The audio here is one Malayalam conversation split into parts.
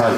ഹാൽ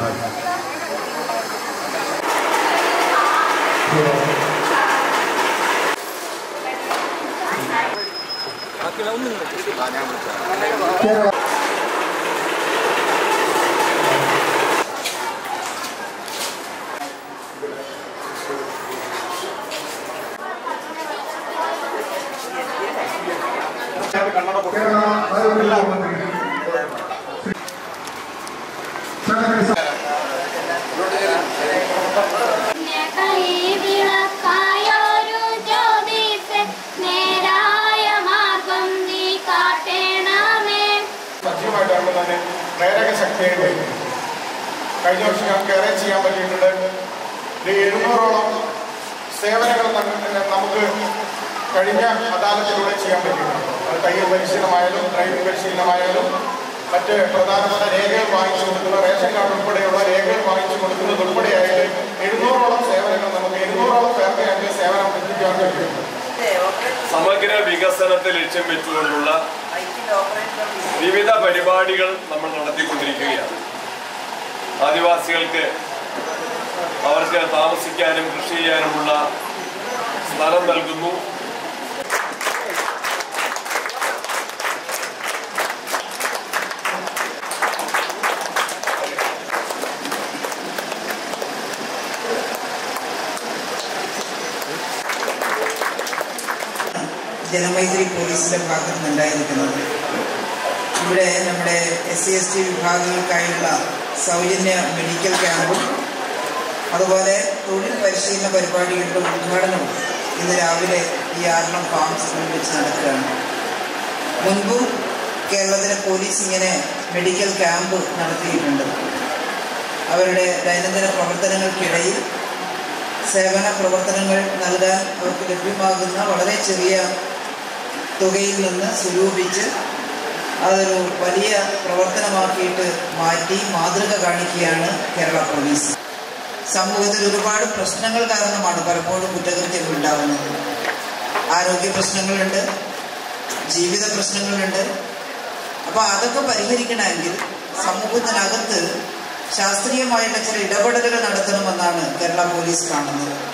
വിളക്കായൊരു ജ്യോതിസ് നേരായ മാർഗം നീ കാട്ടേണമേ സജീവമായിട്ടാണ് തന്നെ പ്രേരക ശക്തിയായിട്ട് കഴിഞ്ഞ വർഷം ഞങ്ങൾക്ക് ഏറെ ചെയ്യാൻ പറ്റിയിട്ടുണ്ട് ഒരു എഴുന്നൂറോളം സേവനങ്ങൾ നമുക്ക് നമുക്ക് കഴിഞ്ഞ അദാലത്തിലൂടെ ചെയ്യാൻ പറ്റിയിട്ടുണ്ട് അത് തയ്യൽ പരിശീലനമായാലും ഡ്രൈവിംഗ് പരിശീലനമായാലും മറ്റ് പ്രധാനപ്പെട്ട രേഖകൾ വാങ്ങിച്ചു കൊടുക്കുന്ന റേഷൻ കാർഡ് ഉൾപ്പെടെയുള്ള രേഖകൾ വാങ്ങിച്ചു കൊടുക്കുന്നത് ഉൾപ്പെടെയായിട്ട് എഴുന്നൂറോളം സേവനങ്ങൾ നമുക്ക് എഴുന്നൂറോളം പേർക്ക് ഞങ്ങൾക്ക് സേവനം എത്തിക്കാൻ പറ്റിയിട്ടുണ്ട് സമഗ്ര വികസനത്തെ ലക്ഷ്യം വെച്ചുകൊണ്ടുള്ള വിവിധ പരിപാടികൾ നമ്മൾ നടത്തിക്കൊണ്ടിരിക്കുകയാണ് ആദിവാസികൾക്ക് അവർക്ക് താമസിക്കാനും കൃഷി ചെയ്യാനുമുള്ള സ്ഥലം നൽകുന്നു ജനമൈത്രി പോലീസിന്റെ ഭാഗത്ത് നിന്നുണ്ടായിരിക്കുന്നത് ഇവിടെ നമ്മുടെ എസ് സി എസ് ടി വിഭാഗങ്ങൾക്കായുള്ള സൗജന്യ മെഡിക്കൽ ക്യാമ്പും അതുപോലെ തൊഴിൽ പരിശീലന പരിപാടികളുടെ ഉദ്ഘാടനവും ഇന്ന് രാവിലെ ഈ ആർണം ഫാം സ്കൂളിൽ വെച്ച് നടക്കുകയാണ് മുൻപും കേരളത്തിലെ പോലീസ് ഇങ്ങനെ മെഡിക്കൽ ക്യാമ്പ് നടത്തിയിട്ടുണ്ട് അവരുടെ ദൈനംദിന പ്രവർത്തനങ്ങൾക്കിടയിൽ സേവന പ്രവർത്തനങ്ങൾ നൽകാൻ അവർക്ക് ലഭ്യമാകുന്ന വളരെ ചെറിയ തുകയിൽ നിന്ന് സ്വരൂപിച്ച് അതൊരു വലിയ പ്രവർത്തനമാക്കിയിട്ട് മാറ്റി മാതൃക കാണിക്കുകയാണ് കേരള പോലീസ് സമൂഹത്തിൽ ഒരുപാട് പ്രശ്നങ്ങൾ കാരണമാണ് പലപ്പോഴും കുറ്റകൃത്യങ്ങൾ ഉണ്ടാകുന്നത് ആരോഗ്യ പ്രശ്നങ്ങളുണ്ട് ജീവിത പ്രശ്നങ്ങളുണ്ട് അപ്പോൾ അതൊക്കെ പരിഹരിക്കണമെങ്കിൽ സമൂഹത്തിനകത്ത് ശാസ്ത്രീയമായിട്ട് ചില ഇടപെടലുകൾ നടത്തണമെന്നാണ് കേരള പോലീസ് കാണുന്നത്